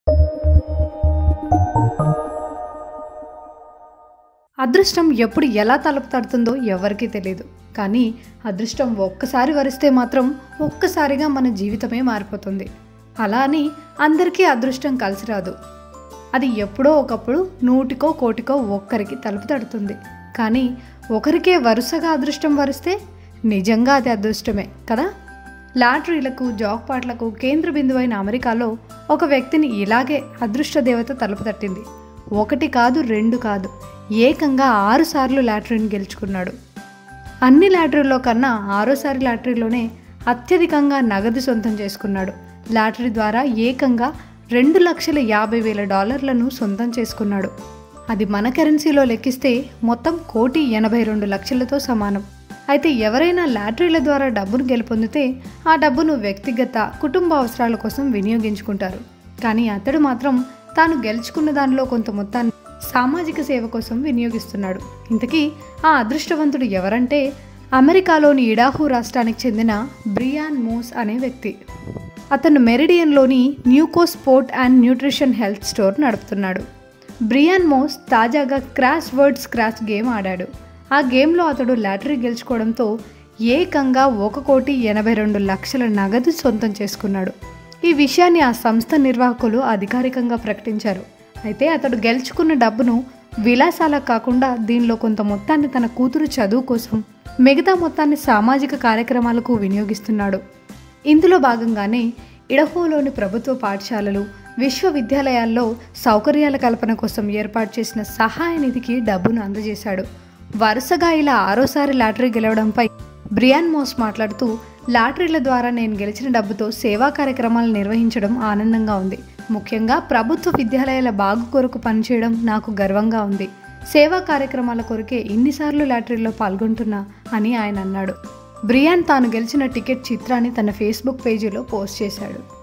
అదృష్టం ఎప్పుడు ఎలా తలుపు తడుతుందో ఎవరికీ తెలియదు కానీ అదృష్టం ఒక్కసారి వరిస్తే మాత్రం ఒక్కసారిగా మన జీవితమే మారిపోతుంది అలా అని అందరికీ అదృష్టం కలిసి రాదు అది ఎప్పుడో ఒకప్పుడు నూటికో కోటికో ఒక్కరికి తలుపు తడుతుంది కానీ ఒకరికే వరుసగా అదృష్టం వరిస్తే నిజంగా అది అదృష్టమే కదా లాటరీలకు జాక్పాట్లకు కేంద్ర బిందువైన అమెరికాలో ఒక వ్యక్తిని ఇలాగే అదృష్ట దేవత తలుపు తట్టింది ఒకటి కాదు రెండు కాదు ఏకంగా ఆరు సార్లు లాటరీని గెలుచుకున్నాడు అన్ని లాటరీల్లో కన్నా ఆరోసారి లాటరీలోనే అత్యధికంగా నగదు సొంతం చేసుకున్నాడు లాటరీ ద్వారా ఏకంగా రెండు లక్షల యాభై వేల డాలర్లను సొంతం చేసుకున్నాడు అది మన కరెన్సీలో లెక్కిస్తే మొత్తం కోటి ఎనభై రెండు లక్షలతో సమానం అయితే ఎవరైనా లాటరీల ద్వారా డబ్బును గెలుపొందితే ఆ డబ్బును వ్యక్తిగత కుటుంబ అవసరాల కోసం వినియోగించుకుంటారు కానీ అతడు మాత్రం తాను గెలుచుకున్న దానిలో కొంత మొత్తాన్ని సామాజిక సేవ కోసం వినియోగిస్తున్నాడు ఇంతకీ ఆ అదృష్టవంతుడు ఎవరంటే అమెరికాలోని ఇడాహు రాష్ట్రానికి చెందిన బ్రియాన్ మోస్ అనే వ్యక్తి అతను మెరిడియన్లోని Newco sport and nutrition health store నడుపుతున్నాడు బ్రియాన్ మోస్ తాజాగా క్రాష్ వర్డ్ స్క్రాచ్ గేమ్ ఆడాడు ఆ గేమ్లో అతడు లాటరీ గెలుచుకోవడంతో ఏకంగా ఒక కోటి ఎనభై రెండు లక్షల నగదు సొంతం చేసుకున్నాడు ఈ విషయాన్ని ఆ సంస్థ నిర్వాహకులు అధికారికంగా ప్రకటించారు అయితే అతడు గెలుచుకున్న డబ్బును విలాసాలకు కాకుండా దీనిలో కొంత మొత్తాన్ని తన కూతురు చదువు కోసం మిగతా మొత్తాన్ని సామాజిక కార్యక్రమాలకు వినియోగిస్తున్నాడు ఇందులో భాగంగానే ఇడహోలోని ప్రభుత్వ పాఠశాలలు విశ్వవిద్యాలయాల్లో సౌకర్యాల కల్పన కోసం ఏర్పాటు చేసిన సహాయ నిధికి డబ్బును అందజేశాడు వరుసగా ఇలా ఆరోసారి లాటరీ గెలవడంపై బ్రియాన్ మోస్ మాట్లాడుతూ లాటరీల ద్వారా నేను గెలిచిన డబ్బుతో సేవా కార్యక్రమాలు నిర్వహించడం ఆనందంగా ఉంది ముఖ్యంగా ప్రభుత్వ విద్యాలయాల బాగు కొరకు పనిచేయడం నాకు గర్వంగా ఉంది సేవా కార్యక్రమాల కొరకే ఇన్నిసార్లు లాటరీలో పాల్గొంటున్నా అని ఆయన అన్నాడు బ్రియాన్ తాను గెలిచిన టికెట్ చిత్రాన్ని తన ఫేస్బుక్ పేజీలో పోస్ట్ చేశాడు